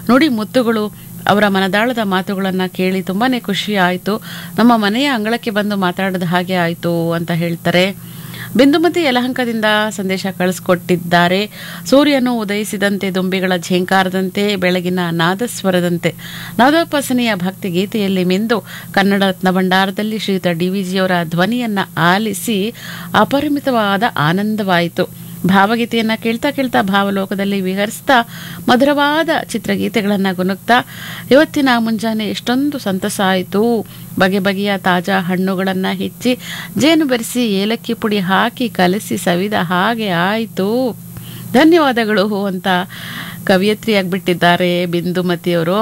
ನುಡಿ ಮುತ್ತುಗಳು ಅವರ ಮನದಾಳದ ಮಾತುಗಳನ್ನು ಕೇಳಿ ತುಂಬಾ ಖುಷಿ ಆಯಿತು ನಮ್ಮ ಮನೆಯ ಅಂಗಳಕ್ಕೆ ಬಂದು ಮಾತಾಡಿದ ಹಾಗೆ ಆಯಿತು ಅಂತ ಹೇಳ್ತಾರೆ ಬಿಂದುಮತಿ ಯಲಹಂಕದಿಂದ ಸಂದೇಶ ಕಳಿಸ್ಕೊಟ್ಟಿದ್ದಾರೆ ಸೂರ್ಯನು ಉದಯಿಸಿದಂತೆ ದುಂಬಿಗಳ ಝೇಂಕಾರದಂತೆ ಬೆಳಗಿನ ನಾದಸ್ವರದಂತೆ ನಾದೋಪಾಸನೆಯ ಭಕ್ತಿ ಗೀತೆಯಲ್ಲಿ ಮಿಂದು ಕನ್ನಡ ರತ್ನ ಭಂಡಾರದಲ್ಲಿ ಶ್ರೀಯುತ ಡಿ ವಿಜಿಯವರ ಧ್ವನಿಯನ್ನ ಆಲಿಸಿ ಅಪರಿಮಿತವಾದ ಆನಂದವಾಯಿತು ಭಾವಗೀತೆಯನ್ನ ಕೇಳ್ತಾ ಕೇಳ್ತಾ ಭಾವಲೋಕದಲ್ಲಿ ವಿಹರಿಸ್ತಾ ಮಧುರವಾದ ಚಿತ್ರಗೀತೆಗಳನ್ನು ಗುನುಗ್ತಾ ಇವತ್ತಿನ ಮುಂಜಾನೆ ಎಷ್ಟೊಂದು ಸಂತಸ ಆಯಿತು ಬಗೆ ಬಗೆಯ ತಾಜಾ ಹಣ್ಣುಗಳನ್ನು ಹೆಚ್ಚಿ ಜೇನು ಬೆರೆಸಿ ಏಲಕ್ಕಿ ಪುಡಿ ಹಾಕಿ ಕಲಸಿ ಸವಿದ ಹಾಗೆ ಆಯಿತು ಧನ್ಯವಾದಗಳು ಅಂತ ಕವಿಯತ್ರಿಯಾಗ್ಬಿಟ್ಟಿದ್ದಾರೆ ಬಿಂದುಮತಿಯವರು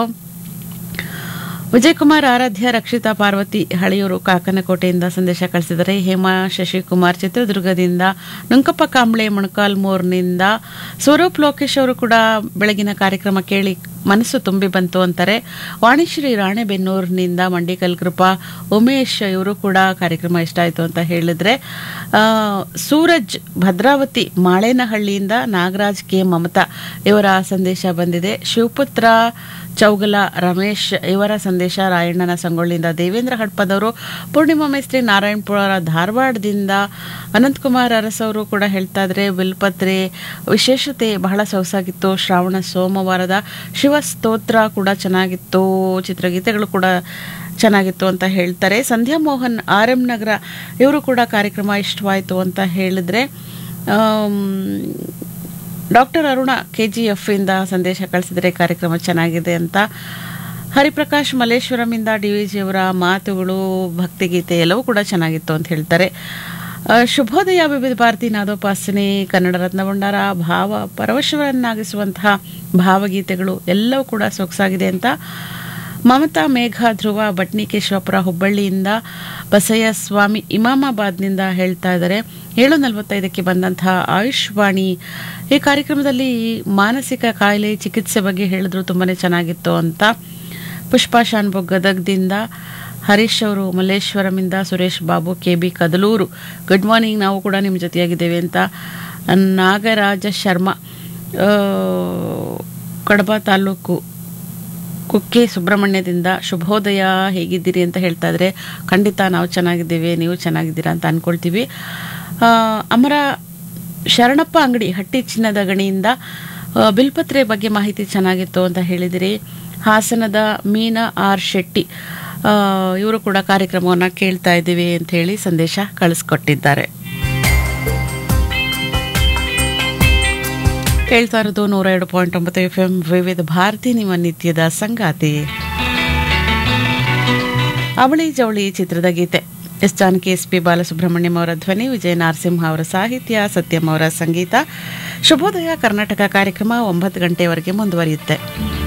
ವಿಜಯಕುಮಾರ್ ಆರಾಧ್ಯ ರಕ್ಷಿತಾ ಪಾರ್ವತಿ ಹಳೆಯೂರು ಕಾಕನಕೋಟೆಯಿಂದ ಸಂದೇಶ ಕಳಿಸಿದರೆ ಹೇಮಾ ಶಶಿಕುಮಾರ್ ಚಿತ್ರದುರ್ಗದಿಂದ ನುಂಕಪ್ಪ ಕಾಂಬ್ಳೆ ಮೊಣಕಾಲ್ಮೂರ್ನಿಂದ ಸ್ವರೂಪ್ ಲೋಕೇಶ್ ಅವರು ಕೂಡ ಬೆಳಗಿನ ಕಾರ್ಯಕ್ರಮ ಕೇಳಿ ಮನಸ್ಸು ತುಂಬಿ ಬಂತು ಅಂತಾರೆ ವಾಣಿಶ್ರೀ ರಾಣೆಬೆನ್ನೂರಿನಿಂದ ಮಂಡಿಕಲ್ ಕೃಪಾ ಉಮೇಶ್ ಇವರು ಕೂಡ ಕಾರ್ಯಕ್ರಮ ಇಷ್ಟ ಆಯಿತು ಅಂತ ಹೇಳಿದ್ರೆ ಆ, ಸೂರಜ್ ಭದ್ರಾವತಿ ಮಾಳೇನಹಳ್ಳಿಯಿಂದ ನಾಗರಾಜ್ ಕೆ ಮಮತಾ ಇವರ ಸಂದೇಶ ಬಂದಿದೆ ಶಿವಪುತ್ರ ಚೌಗಲ ರಮೇಶ್ ಇವರ ಸಂದೇಶ ರಾಯಣ್ಣನ ಸಂಗೊಳ್ಳಿಯಿಂದ ದೇವೇಂದ್ರ ಹಡ್ಪದವರು ಪೂರ್ಣಿಮಾ ಮೇಸ್ತ್ರಿ ನಾರಾಯಣಪುರ ಧಾರವಾಡದಿಂದ ಅನಂತಕುಮಾರ್ ಅರಸ್ ಅವರು ಕೂಡ ಹೇಳ್ತಾ ಇದ್ರೆ ಬಿಲ್ಪತ್ರೆ ವಿಶೇಷತೆ ಬಹಳ ಸೊಗಸಾಗಿತ್ತು ಶ್ರಾವಣ ಸೋಮವಾರದ ಶಿವ ಸ್ತೋತ್ರ ಕೂಡ ಚೆನ್ನಾಗಿತ್ತು ಚಿತ್ರಗೀತೆಗಳು ಕೂಡ ಚೆನ್ನಾಗಿತ್ತು ಅಂತ ಹೇಳ್ತಾರೆ ಸಂಧ್ಯಾ ಮೋಹನ್ ಆರ್ ಎಂ ನಗರ ಇವರು ಕೂಡ ಕಾರ್ಯಕ್ರಮ ಇಷ್ಟವಾಯಿತು ಅಂತ ಹೇಳಿದ್ರೆ ಆಮ್, doctor Aruna K G F ಇಂದ ಸಂದೇಶ ಕಳಿಸಿದರೆ ಕಾರ್ಯಕ್ರಮ ಚೆನ್ನಾಗಿದೆ ಅಂತ ಹರಿಪ್ರಕಾಶ್ ಮಲ್ಲೇಶ್ವರಮಿಂದ ಡಿ ವಿ ಜಿಯವರ ಮಾತುಗಳು ಭಕ್ತಿಗೀತೆ ಎಲ್ಲವೂ ಕೂಡ ಚೆನ್ನಾಗಿತ್ತು ಅಂತ ಹೇಳ್ತಾರೆ ಆ, ಶುಭೋದಯ ವಿವಿಧ ಭಾರತಿ ನಾದೋಪಾಸನೆ ಕನ್ನಡ ರತ್ನ ಭಂಡಾರ ಭಾವ ಪರವಶವನ್ನಾಗಿಸುವಂತಹ ಭಾವಗೀತೆಗಳು ಎಲ್ಲವೂ ಕೂಡ ಸೊಗಸಾಗಿದೆ ಅಂತ ಮಮತಾ ಮೇಘ ಧ್ರುವ ಬಟ್ನಿಕೇಶ್ವಪುರ ಹುಬ್ಬಳ್ಳಿಯಿಂದ ಬಸಯ್ಯ ಸ್ವಾಮಿ ಇಮಾಮಾಬಾದ್ನಿಂದ ಹೇಳ್ತಾ ಇದ್ದಾರೆ ಏಳು ನಲವತ್ತೈದಕ್ಕೆ ಬಂದಂತಹ ಆಯುಷ್ವಾಣಿ ಈ ಕಾರ್ಯಕ್ರಮದಲ್ಲಿ ಮಾನಸಿಕ ಕಾಯಿಲೆ ಚಿಕಿತ್ಸೆ ಬಗ್ಗೆ ಹೇಳಿದ್ರು ತುಂಬಾನೇ ಚೆನ್ನಾಗಿತ್ತು ಅಂತ ಪುಷ್ಪಾ ಶಾನ್ಭು ಗದಗದಿಂದ ಹರೀಶ್ ಅವರು ಮಲ್ಲೇಶ್ವರಮಿಂದ Suresh Babu K B Kadaluru good morning ನಾವು ಕೂಡ ನಿಮ್ಮ ಜೊತೆಯಾಗಿದ್ದೇವೆ ಅಂತ ನಾಗರಾಜ ಶರ್ಮಾ ಆ, ಕಡಬ ತಾಲೂಕು ಕುಕ್ಕೆ ಸುಬ್ರಹ್ಮಣ್ಯದಿಂದ ಶುಭೋದಯ ಹೇಗಿದ್ದೀರಿ ಅಂತ ಹೇಳ್ತಾ ಇದ್ರೆ ಖಂಡಿತ ನಾವು ಚೆನ್ನಾಗಿದ್ದೀವಿ ನೀವು ಚೆನ್ನಾಗಿದ್ದೀರಾ ಅಂತ ಅನ್ಕೊಳ್ತೀವಿ ಆ, ಅಮರ ಶರಣಪ್ಪ ಅಂಗಡಿ ಹಟ್ಟಿ ಚಿನ್ನದ ಗಣಿಯಿಂದ ಆ, ಬಿಲ್ಪತ್ರೆ ಬಗ್ಗೆ ಮಾಹಿತಿ ಚೆನ್ನಾಗಿತ್ತು ಅಂತ ಹೇಳಿದಿರಿ ಹಾಸನದ ಮೀನಾ ಆರ್ ಶೆಟ್ಟಿ ಇವರು ಕೂಡ ಕಾರ್ಯಕ್ರಮವನ್ನು ಕೇಳ್ತಾ ಇದ್ದೀವಿ ಅಂತ ಹೇಳಿ ಸಂದೇಶ ಕಳಿಸ್ಕೊಟ್ಟಿದ್ದಾರೆ ಕೇಳ್ತಾ ಇರೋದು ನೂರ ಎರಡು ಪಾಯಿಂಟ್ ಒಂಬತ್ತು ಎಫ್ ಎಂ ವಿವಿಧ ಭಾರತಿ ನಿಮ್ಮ ನಿತ್ಯದ ಸಂಗಾತಿ ಅವಳಿ ಜವಳಿ ಚಿತ್ರದ ಗೀತೆ S Janaki S P Balasubrahmanyam ಅವರ ಧ್ವನಿ ವಿಜಯ ನರಸಿಂಹ ಅವರ ಸಾಹಿತ್ಯ ಸತ್ಯಂ ಅವರ ಸಂಗೀತ ಶುಭೋದಯ ಕರ್ನಾಟಕ ಕಾರ್ಯಕ್ರಮ ಒಂಬತ್ತು ಗಂಟೆವರೆಗೆ ಮುಂದುವರಿಯುತ್ತೆ